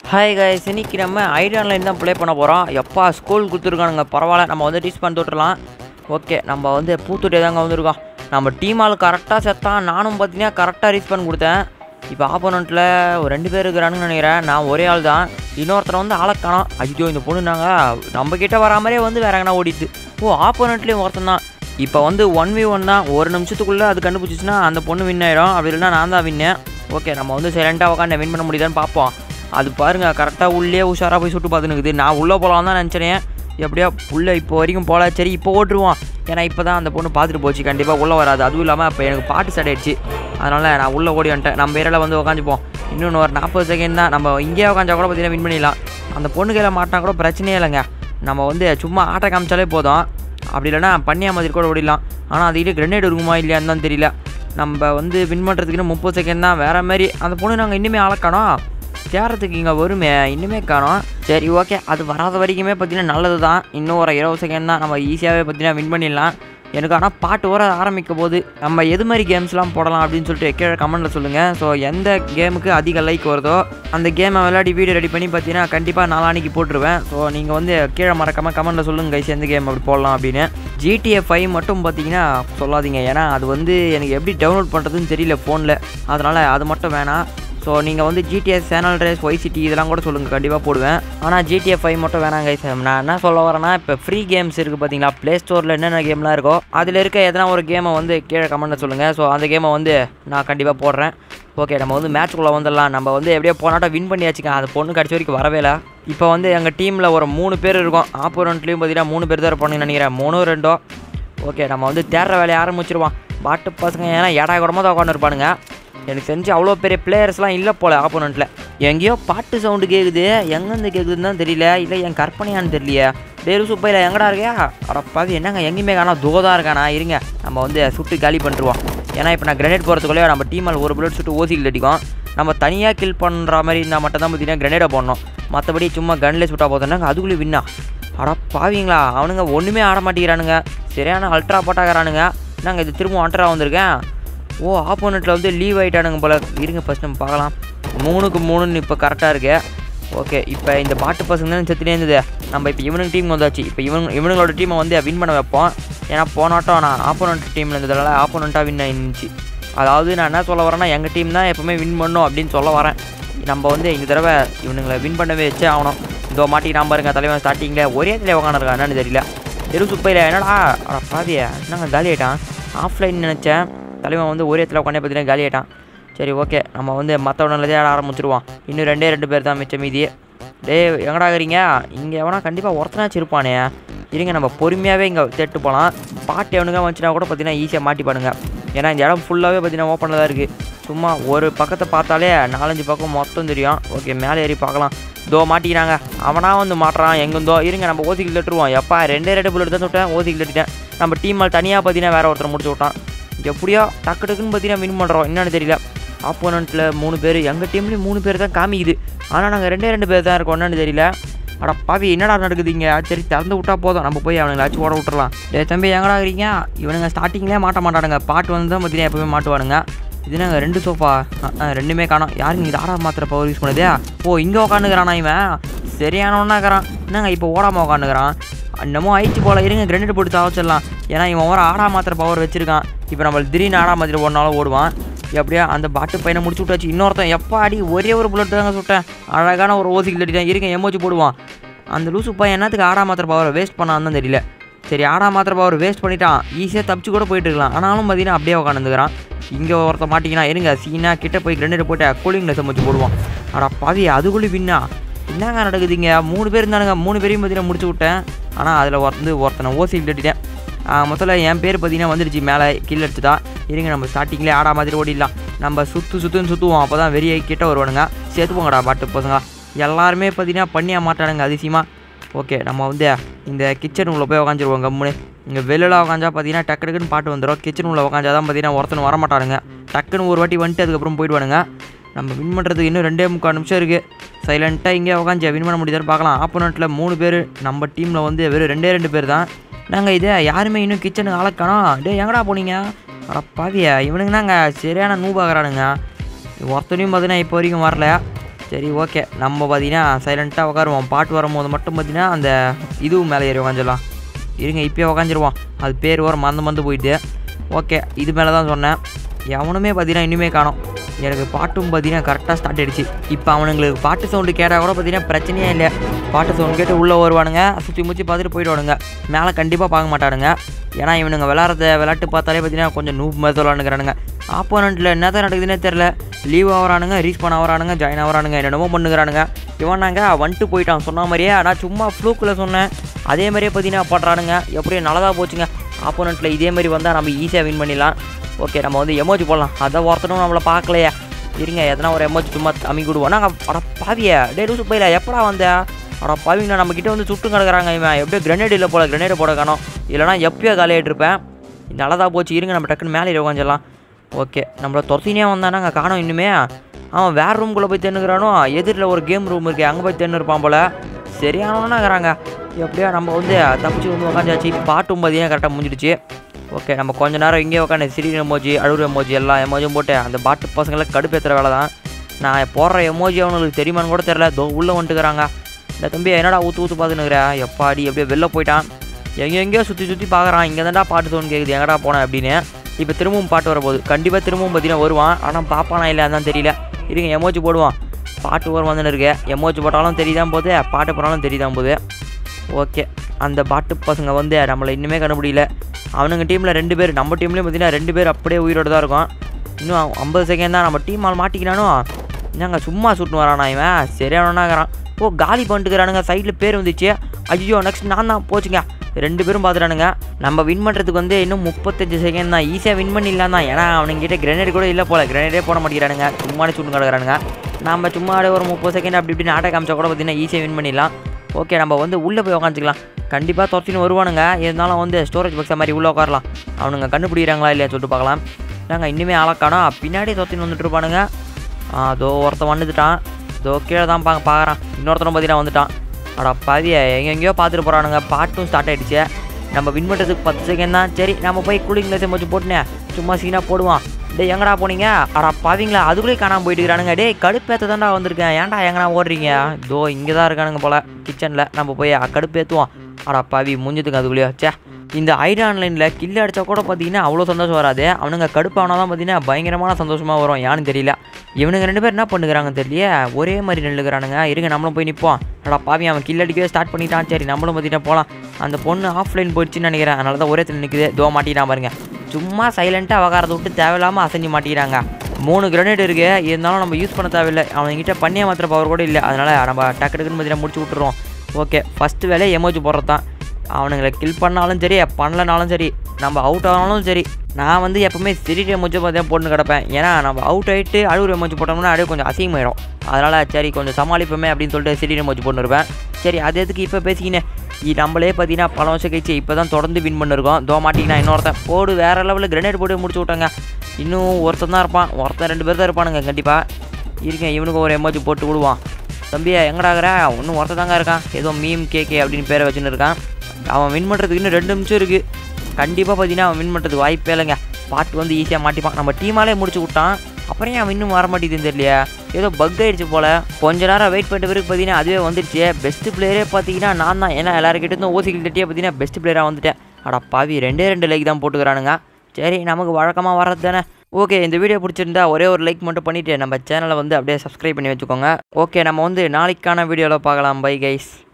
Hi guys இன்னைக்கு நம்ம ஐடியான்லைன் தான் ப்ளே பண்ண போகிறோம் எப்பா ஸ்கூல் கொடுத்துருக்கானுங்க பரவாயில்ல நம்ம வந்து டீச் பண்ணி விட்டுறலாம் ஓகே நம்ம வந்து பூத்துட்டே தாங்க வந்திருக்கோம் நம்ம டீம் ஆள் கரெக்டாக செத்தான் நானும் பார்த்தீங்கன்னா கரெக்டாக ரீச் பண்ணி கொடுத்தேன் இப்போ ஆப்போனண்ட்டில் ஒரு ரெண்டு பேர் இருக்கிறானுங்கன்னு நினைக்கிறேன் நான் ஒரே ஆள் தான் இன்னொருத்தரை வந்து ஆளை காணோம் ஐயோ இந்த பொண்ணு நாங்கள் நம்ம கிட்ட வரா மாதிரியே வந்து வேற எங்கன்னா ஓடிட்டு ஓ ஆப்போனண்ட்லேயும் ஒருத்தன் தான் இப்போ வந்து ஒன் வி ஒன் தான் ஒரு நிமிஷத்துக்குள்ளே அது கண்டுபிடிச்சிச்சுன்னா அந்த பொண்ணு வின் ஆயிடும் அப்படி இல்லைன்னா நான் தான் வின்னேன் ஓகே நம்ம வந்து சைலண்ட்டாக உட்காந்து வின் பண்ண முடியுதான்னு பார்ப்போம் அது பாருங்க கரெக்டாக உள்ளே உஷாராக போய் சுட்டு பார்த்துனுக்குது நான் உள்ளே போகலாம் தான் நினச்சேன் எப்படியா உள்ளே இப்போ வரைக்கும் போகல சரி இப்போ ஓட்டுருவான் ஏன்னா இப்போ தான் அந்த பொண்ணு பார்த்துட்டு போச்சு கண்டிப்பாக உள்ளே வராது அதுவும் இல்லாமல் இப்போ எனக்கு பாட்டு ஸ்டார்ட் ஆயிடுச்சு அதனால் நான் உள்ளே ஓடி வந்துட்டேன் நம்ம ஏரியாவில் வந்து உட்காந்துப்போம் இன்னொன்று ஒரு நாற்பது செகண்ட் தான் நம்ம இங்கேயே உட்காந்தா கூட பார்த்தீங்கன்னா வின் பண்ணிடலாம் அந்த பொண்ணு கையில் மாட்டினா கூட பிரச்சனையே இல்லைங்க நம்ம வந்து சும்மா ஆட்டை காமிச்சாலே போதும் அப்படி இல்லைன்னா பன்னியா மாதிரி கூட ஓடிடலாம் ஆனால் அதுக்கிட்ட கிரெனேட் இருக்குமா இல்லையான்னு தான் தெரியல நம்ம வந்து வின் பண்ணுறதுக்கு இன்னும் முப்பது செகண்ட் தான் வேறு மாதிரி அந்த பொண்ணு நாங்கள் இன்னுமே அளக்கணும் தேடுறதுக்கு இங்கே வருமே இன்னுமே காணோம் சரி ஓகே அது வராத வரைக்குமே பார்த்தீங்கன்னா நல்லது தான் இன்னும் ஒரு இருபது செகண்ட் தான் நம்ம ஈஸியாகவே பார்த்தீங்கன்னா வின் பண்ணிடலாம் எனக்கு ஆனால் பாட்டு வர ஆரம்பிக்க போது நம்ம எது மாதிரி கேம்ஸ்லாம் போடலாம் அப்படின்னு சொல்லிட்டு கீழே கமெண்ட்டில் சொல்லுங்கள் ஸோ எந்த கேமுக்கு அதிக லைக் வருதோ அந்த கேமை விளையாடி வீடியோ ரெடி பண்ணி பார்த்தீங்கன்னா கண்டிப்பாக நாளானிக்கு போட்டுருவேன் ஸோ நீங்கள் வந்து கீழே மறக்காமல் கமெண்ட்டில் சொல்லுங்கள் கைஸ் எந்த கேம் அப்படி போடலாம் அப்படின்னு ஜிடிஏ ஃபைவ் மட்டும் பார்த்தீங்கன்னா சொல்லாதீங்க ஏன்னா அது வந்து எனக்கு எப்படி டவுன்லோட் பண்ணுறதுன்னு தெரியல ஃபோனில் அதனால் அது மட்டும் வேணாம் ஸோ நீங்கள் வந்து GDS channel race why city இதெல்லாம் கூட சொல்லுங்கள் கண்டிப்பாக போடுவேன் ஆனால் ஜிடிஏ ஃபைவ் மட்டும் வேணாங்க guys. நான் என்ன சொல்ல வரேன்னா இப்போ ஃப்ரீ கேம்ஸ் இருக்குது பார்த்தீங்களா ப்ளே ஸ்டோரில் என்னென்ன கேம்லாம் இருக்கோ அதில் இருக்க எதனா ஒரு கேமை வந்து கீழே கமெண்ட்டில் சொல்லுங்கள் ஸோ அந்த கேமை வந்து நான் கண்டிப்பாக போடுறேன் ஓகே நம்ம வந்து மேட்ச்குள்ளே வந்துடலாம் நம்ம வந்து எப்படியோ போனாட்டம் வின் பண்ணியாச்சுங்க அந்த பொண்ணு கடைசி வரைக்கும் வரவே இல்லை இப்போ வந்து எங்கள் டீமில் ஒரு மூணு பேர் இருக்கோம் ஆப்போனண்ட்லேயும் பார்த்தீங்கன்னா மூணு பேர் தான் இருப்பானுங்கன்னு நினைக்கிறேன் மூணோ ரெண்டோ ஓகே நம்ம வந்து தேடுற வேலையை ஆரம்பிச்சிருவோம் பாட்டு பசங்க ஏன்னா ஏடா கூடமா தான் உட்காந்து இருப்பானுங்க எனக்கு தெரிஞ்சு அவ்வளோ பெரிய பிளேயர்ஸ்லாம் இல்லை போல ஆப்போனண்ட்டில் எங்கேயோ பாட்டு சவுண்டு கேட்குது எங்கேருந்து கேட்குதுன்னு தான் தெரியல இல்லை என் கற்பனையான்னு தெரியலையே டேரு சுப்பையில் எங்கடா இருக்கியா அடப்பாவி என்னங்க எங்கேயுமே காணா தோதா இருக்கானா இருங்க நம்ம வந்து சுட்டு காலி பண்ணிருவோம் ஏன்னா இப்போ நான் கிரனேட் போகிறதுக்குள்ளே நம்ம டீமால் ஒரு புல்லட் சுட்டு ஓசிக்கில் அடிக்கும் நம்ம தனியாக கில் பண்ணுற மாதிரி இருந்தால் மட்டும் தான் பார்த்தீங்கன்னா கிரனேடை போடணும் மற்றபடி சும்மா கன்லேயே சுட்டா போதுனாங்க அதுக்குள்ளே வின்னா அட பாவீங்களா அவனுங்க ஒன்றுமே ஆட மாட்டேங்கிறானுங்க சரியான அல்ட்ரா போட்டாகிறானுங்க நாங்கள் இது திரும்ப அல்ட்ரா வந்திருக்கேன் ஓ ஆப்போனண்ட்டில் வந்து லீவ் ஆகிட்டானுங்க போல இருங்க ஃபஸ்ட் நம்ம பார்க்கலாம் மூணுக்கு மூணுன்னு இப்போ கரெக்டாக இருக்கு ஓகே இப்போ இந்த பாட்டு பசங்க தான் செத்துனே இருந்தது நம்ம இப்போ இவனுக்கு டீம் வந்தாச்சு இப்போ இவன் இவனுங்களோட டீமை வந்து வின் பண்ண வைப்போம் ஏன்னா போனாட்டம் நான் ஆப்போனண்ட் டீமில் இருந்ததால ஆப்போனண்ட்டாக வின் ஆயிருந்துச்சு அதாவது நான் என்ன சொல்ல வரேன்னா எங்கள் டீம் தான் எப்போவுமே வின் பண்ணும் அப்படின்னு சொல்ல வரேன் நம்ம வந்து இந்த தடவை இவனுங்களை வின் பண்ணவே வச்சே ஆகணும் இதோ மாட்டி நான் பாருங்க தலைவன் ஸ்டார்டிங்கில் ஒரே தலையை உட்காந்துருக்கான் என்னன்னு தெரியல தெரு சுப்பையில் என்னடா அட பாதியா என்னங்க காலி ஆகிட்டான் ஆஃப்லைன் நினச்சேன் தலைவன் வந்து ஒரே இடத்துல உட்காந்து பார்த்தீங்கன்னா காலி ஆகிட்டான் சரி ஓகே நம்ம வந்து மற்றவனில் ஆட ஆரம்பிச்சிருவோம் இன்னும் ரெண்டே ரெண்டு பேர் தான் மிச்சம் மீதி டேய் எங்கடா இருக்கிறீங்க இங்கே எவனா கண்டிப்பாக ஒருத்தனாச்சும் இருப்பானே இருங்க நம்ம பொறுமையாகவே இங்கே தேட்டு போகலாம் பாட்டு எவனுங்க வந்துச்சுன்னா கூட பார்த்தீங்கன்னா ஈஸியாக மாட்டிப்பானுங்க ஏன்னா இந்த இடம் ஃபுல்லாகவே பார்த்தீங்கன்னா ஓப்பனில் தான் இருக்குது சும்மா ஒரு பக்கத்தை பார்த்தாலே நாலஞ்சு பக்கம் மொத்தம் தெரியும் ஓகே மேலே ஏறி பார்க்கலாம் தோ மாட்டிக்கிறாங்க அவனா வந்து மாட்டுறான் எங்கேருந்தோ இருங்க நம்ம ஓசிக்கில் தட்டுருவோம் எப்பா ரெண்டே ரெண்டு புல்லட் தான் சுட்டேன் ஓசிக்கில் தட்டிட்டேன் நம்ம டீம் தனியாக பார்த்தீங்கன்னா வேற ஒருத்தர் முடிச்சு விட்டான் எப்படியோ டக்கு டக்குன்னு பார்த்தீங்கன்னா வின் பண்ணுறோம் என்னன்னு தெரியல ஆப்போனண்ட்டில் மூணு பேர் எங்கள் டீம்லேயும் மூணு பேர் தான் காமிக்குது ஆனால் நாங்கள் ரெண்டே ரெண்டு பேர் தான் இருக்கோம் என்னன்னு தெரியல அட பாவி என்னடா நடக்குது இங்கே சரி திறந்து விட்டா போதும் நம்ம போய் அவனுங்களாச்சும் ஓட விட்டுறலாம் டே தம்பி எங்கடா இருக்கிறீங்க இவனுங்க ஸ்டார்டிங்லேயே மாட்ட மாட்டானுங்க பாட்டு வந்து தான் பார்த்தீங்கன்னா எப்பவுமே மாட்டுவானுங்க இது நாங்கள் ரெண்டு சோஃபா ரெண்டுமே காணோம் யாருங்க இது ஆடா மாத்திர பவர் யூஸ் பண்ணுதே ஓ இங்கே உட்காந்துக்கிறானா இவன் சரியானவனாக்கிறான் என்னங்க இப்போ ஓடாமல் உட்காந்துக்கிறான் என்னமோ ஆயிடுச்சு போல இருங்க கிரெனேட் போட்டு தாவச்சிடலாம் ஏன்னா இவன் வர ஆடா மாத்திர பவர் வச்சிருக்கான் இப்போ நம்ம திடீர்னு ஆடா மாத்திர ஓடினாலும் ஓடுவான் எப்படியா அந்த பாட்டு பையனை முடிச்சு விட்டாச்சு இன்னொருத்தன் எப்போ அடி ஒரே ஒரு புல்லட் தாங்க சுட்டேன் அழகான ஒரு ஓசிக்கில் அடிட்டேன் இருங்க எமோச்சு போடுவான் அந்த லூசு பையன் என்னத்துக்கு ஆடா மாத்திர பவரை வேஸ்ட் பண்ணான்னு தான் தெரியல சரி ஆடா மாத்திர பவர் வேஸ்ட் பண்ணிட்டான் ஈஸியாக தப்பிச்சு கூட போயிட்டு இருக்கலாம் ஆனாலும் பார்த்தீங்கன்னா அப்படியே உட்காந்துக்கிறான் இங்கே ஒருத்த மாட்டிங்கன்னா இருங்க சீனா கிட்ட போய் கிரெனேட் போட்டு கூலிங் சமைச்சு போடுவான் அடா பாவி அதுக்குள்ளே பின்னா என்னங்க நடக்குதுங்க மூணு பேர் இருந்தானுங்க மூணு பேரையும் பார்த்தீங்கன்னா முடிச்சு விட்டேன் ஆனால் அதில் வந்து ஒருத்தனை ஓசி கட்டிட்டேன் முதல்ல என் பேர் பார்த்தீங்கன்னா வந்துடுச்சு மேலே கீழே எடுத்துட்டா இருங்க நம்ம ஸ்டார்டிங்லேயே ஆடா மாதிரி ஓடிடலாம் நம்ம சுற்று சுற்றுன்னு சுற்றுவோம் அப்போ தான் வெறியை கிட்ட வருவானுங்க சேர்த்துப்போங்கடா பாட்டு பசங்க எல்லாருமே பார்த்தீங்கன்னா பண்ணியாக மாட்டானுங்க அதிசயமாக ஓகே நம்ம வந்து இந்த கிச்சன் உள்ள போய் உக்காந்துருவோம் கம்முன்னு இங்கே வெளியில் உக்காந்தா பார்த்தீங்கன்னா டக்கு டக்குன்னு பாட்டு வந்துடும் கிச்சன் உள்ள உக்காந்தா தான் பார்த்தீங்கன்னா ஒருத்தன் வர மாட்டானுங்க டக்குன்னு ஒரு வாட்டி வந்துட்டு அதுக்கப்புறம் போயிடுவானுங்க நம்ம வின் பண்ணுறதுக்கு இன்னும் ரெண்டே முக்கால் நிமிஷம் இருக்குது சைலண்ட்டாக இங்கே உக்காந்து வின் பண்ண முடியுதான்னு பார்க்கலாம் ஆப்போனண்ட்டில் மூணு பேர் நம்ம டீமில் வந்து வெறும் ரெண்டே ரெண்டு பேர் தான் நாங்கள் இதே யாருமே இன்னும் கிச்சனுக்கு ஆளக்கானோம் டே எங்கடா போனீங்க அட பாவியா இவனுங்க நாங்கள் சரியான நூபாகிறானுங்க ஒருத்தனையும் பார்த்தீங்கன்னா இப்போ வரைக்கும் வரல சரி ஓகே நம்ம பார்த்தீங்கன்னா சைலண்ட்டாக உட்காருவோம் பாட்டு வரும்போது மட்டும் பார்த்தீங்கன்னா அந்த இதுவும் மேலே ஏறி உக்காந்துடலாம் இருங்க இப்போயே உக்காந்துருவோம் அது பேர் வர மறந்து மறந்து போயிட்டு ஓகே இது மேலே தான் சொன்னேன் எவனுமே பார்த்தீங்கன்னா இனிமே காணோம் எனக்கு பாட்டும் பார்த்தீங்கன்னா கரெக்டாக ஸ்டார்ட் ஆயிடுச்சு இப்போ அவனுங்களுக்கு பாட்டு சவுண்டு கேட்டால் கூட பார்த்தீங்கன்னா பிரச்சனையே இல்லை பாட்டு சவுண்டு கேட்டு உள்ளே வருவானுங்க சுற்றி முற்றி பார்த்துட்டு போயிடுவானுங்க மேலே கண்டிப்பாக பார்க்க மாட்டானுங்க ஏன்னா இவனுங்க விளாட்றத விளாட்டு பார்த்தாலே பார்த்தீங்கன்னா கொஞ்சம் நூப் மாதிரி விளாண்டுக்கிறானுங்க ஆப்போனண்ட்டில் என்னதான் நடக்குதுன்னே தெரில லீவ் ஆகிறானுங்க ரீச் பண்ண ஆகிறானுங்க ஜாயின் ஆகிறானுங்க என்னென்னமோ பண்ணுகிறானுங்க இவன் நாங்கள் வந்துட்டு போயிட்டான் சொன்ன மாதிரியே நான் சும்மா ஃப்ளூக்கில் சொன்னேன் அதே மாதிரியே பார்த்தீங்கன்னா பண்ணுறானுங்க எப்படியும் நல்லதாக போச்சுங்க ஆப்போனண்ட்டில் இதே மாதிரி வந்தால் நம்ம ஈஸியாக வின் பண்ணிடலாம் ஓகே நம்ம வந்து எமோஜி போடலாம் அதை ஒருத்தனும் நம்மளை பார்க்கலையே இருங்க எதனா ஒரு எமோஜி சும்மா அமைக்கி விடுவோம் நாங்கள் அட பாவிய டே லூசு போயில எப்படா வந்த அட பாவிங்கண்ணா நம்மக்கிட்ட வந்து சுட்டு கிடக்குறாங்க இவன் எப்படியோ கிரனேட் இல்லை போல கிரனேட் போட காணோம் இல்லைனா எப்பயோ காலியாகிட்டு இருப்பேன் நல்லதாக போச்சு இருங்க நம்ம டக்குன்னு மேலே உட்காந்துடலாம் ஓகே நம்மள துரத்தினே வந்தானா அங்கே காணோம் இன்னுமே அவன் வேறு ரூம்குள்ளே போய் தென்னுக்கிறானோ எதிரில் ஒரு கேம் ரூம் இருக்குது அங்கே போய் தென்னு இருப்பான் போல் சரியானவனாங்கிறாங்க எப்படியா நம்ம வந்து தப்பிச்சு வந்து உட்காந்தாச்சு பாட்டும் பார்த்தீங்கன்னா கரெக்டாக முடிஞ்சிடுச்சு ஓகே நம்ம கொஞ்ச நேரம் இங்கே உட்காந்து சிறி எமோஜி அழுகுற எமோஜி எல்லா எமோஜியும் போட்டு அந்த பாட்டு பசங்களை கடுப்பேற்றுற வேலை தான் நான் போடுற எமோஜி அவனுக்கு தெரியுமான்னு கூட தெரில தோ உள்ளே வந்துட்டுக்கிறாங்க இந்த தம்பி என்னடா ஊற்று ஊற்று பார்த்துனுக்குற எப்பாடி அப்படியே வெளில போயிட்டான் எங்கே எங்கேயோ சுற்றி சுற்றி பார்க்குறான் இங்கே தான்டா பாட்டு தோணு கேட்குது எங்கடா போனேன் அப்படின்னு இப்போ திரும்பவும் பாட்டு வரப்போகுது கண்டிப்பாக திரும்பவும் பார்த்தீங்கன்னா வருவான் ஆனால் பாப்பானா இல்லை அதான் தெரியல இருங்க எமோஜி போடுவான் பாட்டு வரும் வந்துன்னு இருக்கு எமோஜி போட்டாலும் தெரியுதான் போகுது பாட்டு போனாலும் தெரியுதான் போகுது ஓகே அந்த பாட்டு பசங்க வந்து நம்மளை இன்னுமே கண்டுபிடிக்கல அவனுங்க டீமில் ரெண்டு பேர் நம்ம டீம்லேயும் பார்த்தீங்கன்னா ரெண்டு பேர் அப்படியே உயிரோடு தான் இருக்கும் இன்னும் ஐம்பது செகண்ட் தான் நம்ம டீம் ஆள் மாட்டிக்கிறானோ என்னங்க சும்மா சுட்டுன்னு வரானா இவன் சரியானவனாகிறான் ஓ காலி பண்ணிட்டுக்கிறானுங்க சைடில் பேர் வந்துச்சு ஐயோ நெக்ஸ்ட் நான் தான் போச்சுங்க ரெண்டு பேரும் பார்த்துட்டானுங்க நம்ம வின் பண்ணுறதுக்கு வந்து இன்னும் முப்பத்தஞ்சு செகண்ட் தான் ஈஸியாக வின் பண்ணிடலாம் தான் ஏன்னா அவனுங்கிட்ட கிரனேட் கூட இல்லை போல கிரனேடே போட மாட்டேங்கிறானுங்க சும்மானே சுட்டு கிடக்குறானுங்க நம்ம சும்மா அப்படியே ஒரு முப்பது செகண்ட் அப்படி இப்படி நாட்டை காமிச்சா கூட பார்த்தீங்கன்னா ஈஸியாக வின் பண்ணிடலாம் ஓகே நம்ம வந்து உள்ளே போய் உக்காந்துக்கலாம் கண்டிப்பாக துரத்தின்னு வருவானுங்க இருந்தாலும் வந்து ஸ்டோரேஜ் பாக்ஸை மாதிரி உள்ளே உட்காரலாம் அவனுங்க கண்டுபிடிக்கிறாங்களா இல்லையா சொல்லிட்டு பார்க்கலாம் நாங்கள் இன்னுமே ஆளக்கானோ பின்னாடி துரத்தின்னு வந்துட்டு இருப்பானுங்க ஆ, அதோ ஒருத்தன் வந்துட்டான் இதோ கீழே தான் பா பார்க்குறான் இன்னொருத்தனும் பார்த்தீங்கன்னா வந்துட்டான் அடா பாதிய எங்கெங்கேயோ பார்த்துட்டு போகிறானுங்க பாட்டும் ஸ்டார்ட் ஆகிடுச்சு நம்ம வின் பண்ணுறதுக்கு பத்து செகண்ட் தான் சரி நம்ம போய் கூலிங் கிளாஸ் வச்சு போட்டுனே சும்மா சீனாக போடுவான் டேய் எங்கடா போனீங்க அடா பாவீங்களா அதுக்குள்ளேயே காணாமல் போயிட்டுக்கிறானுங்க டேய் கடுப்பேற்ற தான்டா வந்திருக்கேன் ஏன்டா எங்கடா ஓடுறீங்க இதோ இங்கே தான் இருக்கானுங்க போல கிச்சனில் நம்ம போய் கடுப்பேற்றுவோம் அடா பாவி முடிஞ்சதுக்கு அதுக்குள்ளேயோ ச்சே இந்த ஐடி ஆன்லைனில் கில் அடித்தா கூட பார்த்தீங்கன்னா அவ்வளோ சந்தோஷம் வராது அவனுங்க கடுப்பானா தான் பார்த்தீங்கன்னா பயங்கரமான சந்தோஷமாக வரும் யான்னு தெரியல இவனுங்க ரெண்டு பேர் என்ன பண்ணுறாங்கன்னு தெரியல ஒரே மாதிரி நில்லுக்கிறானுங்க இருங்க நம்மளும் போய் நிற்போம் அடா பாவி அவன் கில் அடிக்கவே ஸ்டார்ட் பண்ணிட்டான் சரி நம்மளும் பார்த்தீங்கன்னா போகலாம் அந்த பொண்ணு ஆஃப்லைன் போயிடுச்சுன்னு நினைக்கிறேன் அதனால தான் ஒரே தண்ணி நிற்குது தோ மாட்டிட்டான் பாருங்க சும்மா சைலண்ட்டாக வகாரத்தை விட்டு தேவையில்லாமல் அசைஞ்சு மாட்டிக்கிறாங்க மூணு கிரனேட் இருக்கு இருந்தாலும் நம்ம யூஸ் பண்ண தேவையில்லை அவன்கிட்ட பண்ணிய மாத்திர பவர் கூட இல்லை அதனால் நம்ம டக்கு டக்குன்னு பார்த்தீங்கன்னா முடிச்சு விட்டுறோம் ஓகே ஃபஸ்ட்டு வேலையை எமோஜி போடுறது தான் அவனுங்களை கில் பண்ணாலும் சரி பண்ணலனாலும் சரி நம்ம அவுட் ஆனாலும் சரி நான் வந்து எப்பவுமே சிரிட் எமோஜி பார்த்தா போட்டு கிடப்பேன் ஏன்னா நம்ம அவுட் ஆகிட்டு அழுகுற எமோஜி போட்டோம்னா அப்படியே கொஞ்சம் அசிங்கமாயிடும் அதனால் சரி கொஞ்சம் சமாளிப்போமே அப்படின்னு சொல்லிட்டு சிரிட் எமோஜி போட்டு இருப்பேன் சரி அது எதுக்கு இப்போ பேசிக்கினேன் இ நம்மளே பார்த்தீங்கன்னா பல வருஷம் கழிச்சு இப்போ தான் தொடர்ந்து வின் பண்ணிருக்கோம் தோ மாட்டிங்கன்னா இன்னொருத்தன் போடு வேறு லெவலில் கிரனேட் போட்டு முடிச்சு விட்டாங்க இன்னும் ஒருத்தன் தான் இருப்பான் ஒருத்தன் ரெண்டு பேர் தான் இருப்பானுங்க கண்டிப்பாக இருக்கேன் இவனுக்கு ஒரு எமோஜி போட்டு விடுவான் தம்பியா எங்கடாகிற இன்னும் ஒருத்தன் தாங்க இருக்கான் ஏதோ மீம் கேகே அப்படின்னு பேரை வச்சுன்னு இருக்கான் அவன் வின் பண்ணுறதுக்கு இன்னும் ரெண்டு நிமிஷம் இருக்குது கண்டிப்பாக பார்த்தீங்கன்னா அவன் வின் பண்ணுறதுக்கு வாய்ப்பே இல்லைங்க பாட்டு வந்து ஈஸியாக மாட்டிப்பான் நம்ம டீமாலே முடிச்சு விட்டான் அப்புறம் ஏன் அவன் இன்னும் வர மாட்டேங்குதுன்னு தெரியலையா ஏதோ பக் ஆயிடுச்சு போல் கொஞ்ச நேரம் வெயிட் பண்ணிட்ட பிறகு பார்த்தீங்கன்னா அதுவே வந்துடுச்சு பெஸ்ட் பிளேயரே பார்த்தீங்கன்னா நான் தான் ஏன்னா எல்லாருக்கிட்ட இருந்தும் ஓசிக்கில் தட்டியே பார்த்தீங்கன்னா பெஸ்ட் பிளேயராக வந்துட்டேன் அட பாவி ரெண்டே ரெண்டு லைக் தான் போட்டுக்கிறானுங்க சரி நமக்கு வழக்கமாக வர்றது தானே ஓகே இந்த வீடியோ பிடிச்சிருந்தா ஒரே ஒரு லைக் மட்டும் பண்ணிவிட்டு நம்ம சேனலை வந்து அப்படியே சப்ஸ்கிரைப் பண்ணி வச்சுக்கோங்க ஓகே நம்ம வந்து நாளைக்கான வீடியோவில் பார்க்கலாம் பை கைஸ்